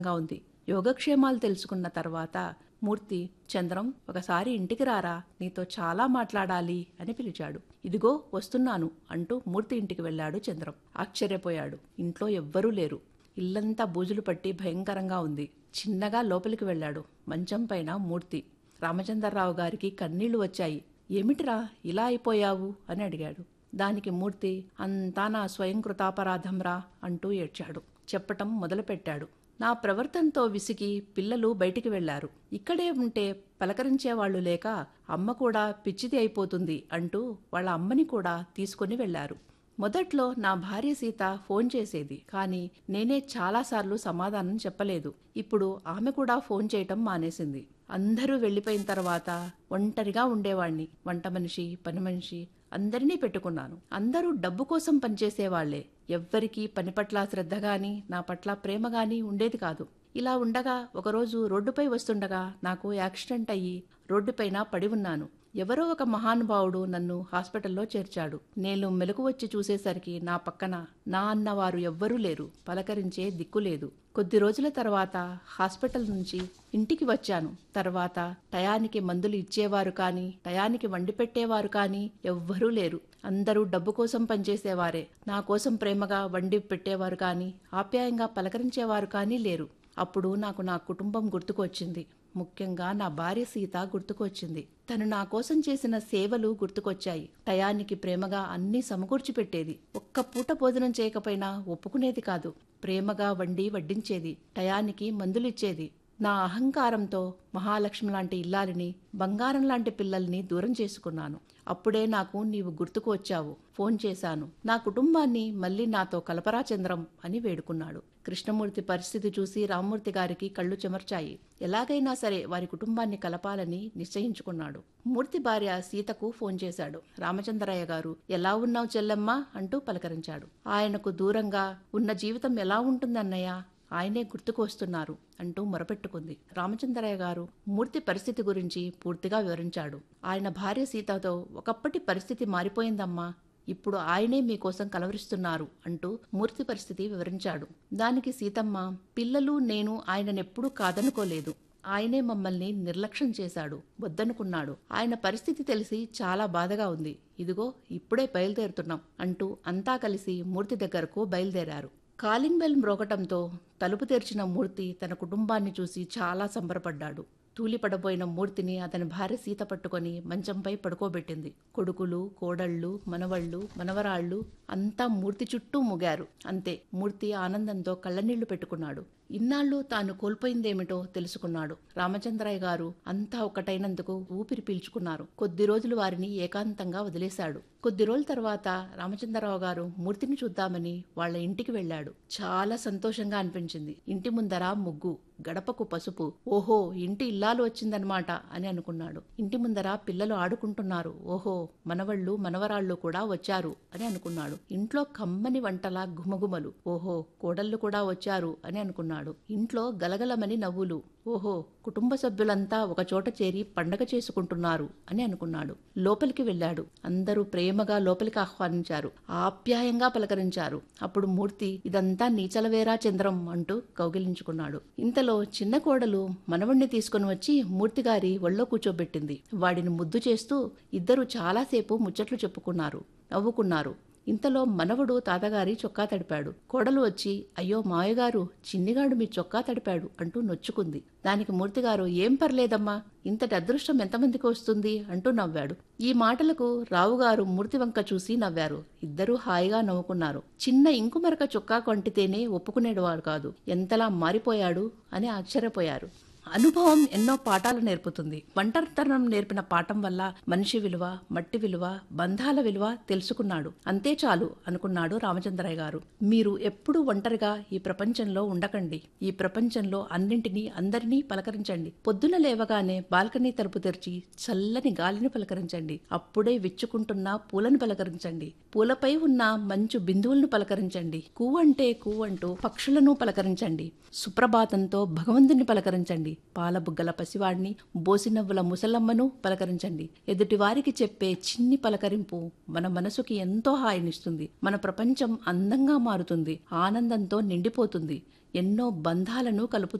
గా ఉంది యోగక్షేమాలు తెలుసుకున్న తర్వాత మూర్తి చంద్రం ఒకసారి ఇంటికి రారా నీతో చాలా మాట్లాడాలి అని పిలిచాడు ఇదిగో వస్తున్నాను అంటూ మూర్తి ఇంటికి వెళ్ళాడు చంద్రం ఆశ్చర్యపోయాడు ఇంట్లో ఎవ్వరూ లేరు ఇల్లంతా బూజులు పట్టి భయంకరంగా ఉంది చిన్నగా లోపలికి వెళ్ళాడు మంచం పైన మూర్తి రామచంద్రరావు గారికి కన్నీళ్లు వచ్చాయి ఏమిటిరా ఇలా అయిపోయావు అని అడిగాడు దానికి మూర్తి అంతా నా స్వయం కృతాపరాధంరా అంటూ ఏడ్చాడు చెప్పటం మొదలుపెట్టాడు నా ప్రవర్తనతో విసిగి పిల్లలు బయటికి వెళ్లారు ఇక్కడే ఉంటే పలకరించేవాళ్లు లేక అమ్మ కూడా పిచ్చిది అయిపోతుంది అంటూ వాళ్ళ అమ్మని కూడా తీసుకుని వెళ్లారు మొదట్లో నా భార్య సీత ఫోన్ చేసేది కానీ నేనే చాలాసార్లు సమాధానం చెప్పలేదు ఇప్పుడు ఆమె కూడా ఫోన్ చేయటం మానేసింది అందరూ వెళ్ళిపోయిన తర్వాత ఒంటరిగా ఉండేవాణ్ణి వంట మనిషి పని మనిషి అందరినీ పెట్టుకున్నాను అందరూ డబ్బు కోసం పనిచేసేవాళ్లే ఎవ్వరికీ పని పట్ల శ్రద్ధ గాని నా పట్ల ప్రేమ గాని ఉండేది కాదు ఇలా ఉండగా ఒకరోజు రోడ్డుపై వస్తుండగా నాకు యాక్సిడెంట్ అయ్యి రోడ్డుపైన పడి ఉన్నాను ఎవరో ఒక మహానుభావుడు నన్ను హాస్పిటల్లో చేర్చాడు నేను మెలకు వచ్చి చూసేసరికి నా పక్కన నా అన్నవారు ఎవ్వరూ లేరు పలకరించే దిక్కు లేదు కొద్ది రోజుల తర్వాత హాస్పిటల్ నుంచి ఇంటికి వచ్చాను తర్వాత టయానికి మందులు ఇచ్చేవారు కానీ టయానికి వండి పెట్టేవారు కానీ ఎవ్వరూ లేరు అందరూ డబ్బు కోసం పనిచేసేవారే నా కోసం ప్రేమగా వండి పెట్టేవారు కానీ ఆప్యాయంగా పలకరించేవారు కానీ లేరు అప్పుడు నాకు నా కుటుంబం గుర్తుకొచ్చింది ముఖ్యంగా నా భార్య సీత గుర్తుకొచ్చింది తను నా కోసం చేసిన సేవలు గుర్తుకొచ్చాయి టయానికి ప్రేమగా అన్నీ సమకూర్చి పెట్టేది ఒక్క పూట భోజనం చేయకపోయినా ఒప్పుకునేది కాదు ప్రేమగా వండి వడ్డించేది టయానికి మందులిచ్చేది నా అహంకారంతో మహాలక్ష్మి లాంటి ఇల్లాలిని బంగారం లాంటి పిల్లల్ని దూరం చేసుకున్నాను అప్పుడే నాకు నీవు గుర్తుకు వచ్చావు ఫోన్ చేశాను నా కుటుంబాన్ని మళ్ళీ నాతో కలపరా చంద్రం అని వేడుకున్నాడు కృష్ణమూర్తి పరిస్థితి చూసి రామ్మూర్తి గారికి కళ్ళు చెమర్చాయి ఎలాగైనా సరే వారి కుటుంబాన్ని కలపాలని నిశ్చయించుకున్నాడు మూర్తి భార్య సీతకు ఫోన్ చేశాడు రామచంద్రయ్య గారు ఎలా ఉన్నావు చెల్లెమ్మా అంటూ పలకరించాడు ఆయనకు దూరంగా ఉన్న జీవితం ఎలా ఉంటుందన్నయ్య ఆయనే గుర్తుకు వస్తున్నారు అంటూ మొరపెట్టుకుంది రామచంద్రయ్య గారు మూర్తి పరిస్థితి గురించి పూర్తిగా వివరించాడు ఆయన భార్య సీతతో ఒకప్పటి పరిస్థితి మారిపోయిందమ్మా ఇప్పుడు ఆయనే మీకోసం కలవరిస్తున్నారు అంటూ మూర్తి పరిస్థితి వివరించాడు దానికి సీతమ్మ పిల్లలు నేను ఆయననెప్పుడూ కాదనుకోలేదు ఆయనే మమ్మల్ని నిర్లక్ష్యం చేశాడు వద్దనుకున్నాడు ఆయన పరిస్థితి తెలిసి చాలా బాధగా ఉంది ఇదిగో ఇప్పుడే బయలుదేరుతున్నాం అంటూ అంతా కలిసి మూర్తి దగ్గరకు బయలుదేరారు కాలింగ్ బెల్ మ్రోగటంతో తలుపు తెరిచిన మూర్తి తన కుటుంబాన్ని చూసి చాలా సంబరపడ్డాడు తూలిపడబోయిన మూర్తిని అతని భార్య సీత పట్టుకొని మంచంపై పడుకోబెట్టింది కొడుకులు కోడళ్ళు మనవళ్ళు మనవరాళ్ళు అంతా మూర్తి చుట్టూ ముగారు అంతే మూర్తి ఆనందంతో కళ్ళనీళ్లు పెట్టుకున్నాడు ఇన్నాళ్ళు తాను కోల్పోయిందేమిటో తెలుసుకున్నాడు రామచంద్రయ్య గారు అంతా ఒక్కటైనందుకు ఊపిరి పీల్చుకున్నారు కొద్ది రోజులు వారిని ఏకాంతంగా వదిలేశాడు కొద్ది రోజుల తర్వాత రామచంద్రరావు గారు మూర్తిని చూద్దామని వాళ్ళ ఇంటికి వెళ్ళాడు చాలా సంతోషంగా అనిపించింది ఇంటి ముందర ముగ్గు గడపకు పసుపు ఓహో ఇంటి ఇల్లాలు వచ్చిందనమాట అని అనుకున్నాడు ఇంటి ముందర పిల్లలు ఆడుకుంటున్నారు ఓహో మనవళ్ళు మనవరాళ్ళు కూడా వచ్చారు అని అనుకున్నాడు ఇంట్లో కమ్మని వంటల గుమగుమలు ఓహో కోడళ్ళు కూడా వచ్చారు అని అనుకున్నాడు ఇంట్లో గలగలమని నవ్వులు ఓహో కుటుంబ సభ్యులంతా ఒకచోట చేరి పండగ చేసుకుంటున్నారు అని అనుకున్నాడు లోపలికి వెళ్ళాడు అందరూ ప్రేమగా లోపలికి ఆహ్వానించారు ఆప్యాయంగా పలకరించారు అప్పుడు మూర్తి ఇదంతా నీచలవేరా చంద్రం అంటూ కౌగిలించుకున్నాడు ఇంతలో చిన్న కోడలు మనవణ్ణి తీసుకుని వచ్చి మూర్తిగారి ఒళ్ళో కూర్చోబెట్టింది వాడిని ముద్దు చేస్తూ ఇద్దరు చాలాసేపు ముచ్చట్లు చెప్పుకున్నారు నవ్వుకున్నారు ఇంతలో మనవడు తాతగారి చొక్కా తడిపాడు కోడలు వచ్చి అయ్యో మాయగారు చిన్నిగాడు మీ చొక్కా తడిపాడు అంటూ నొచ్చుకుంది దానికి మూర్తిగారు ఏం పర్లేదమ్మా ఇంతటి అదృష్టం ఎంతమందికి వస్తుంది అంటూ నవ్వాడు ఈ మాటలకు రావుగారు మూర్తి వంక చూసి నవ్వారు ఇద్దరూ హాయిగా నవ్వుకున్నారు చిన్న ఇంకుమరక చొక్కా కొంటితేనే ఒప్పుకునేవాడు కాదు ఎంతలా మారిపోయాడు అని ఆశ్చర్యపోయారు అనుభవం ఎన్నో పాఠాలు నేర్పుతుంది ఒంటరితనం నేర్పిన పాఠం వల్ల మనిషి విలువ మట్టి విలువ బంధాల విలువ తెలుసుకున్నాడు అంతే చాలు అనుకున్నాడు రామచంద్రయ్య గారు మీరు ఎప్పుడూ ఒంటరిగా ఈ ప్రపంచంలో ఉండకండి ఈ ప్రపంచంలో అన్నింటినీ అందరినీ పలకరించండి పొద్దున లేవగానే బాల్కనీ తలుపు తెరిచి చల్లని గాలిని పలకరించండి అప్పుడే విచ్చుకుంటున్న పూలను పలకరించండి పూలపై ఉన్న మంచు బిందువులను పలకరించండి కూవంటే కూవంటూ పక్షులను పలకరించండి సుప్రభాతంతో భగవంతుని పలకరించండి పాలబుగ్గల పసివాడిని బోసినవ్వుల ముసలమ్మను పలకరించండి ఎదుటివారికి చెప్పే చిన్ని పలకరింపు మన మనసుకి ఎంతో హాయినిస్తుంది మన ప్రపంచం అందంగా మారుతుంది ఆనందంతో నిండిపోతుంది ఎన్నో బంధాలను కలుపుతుంది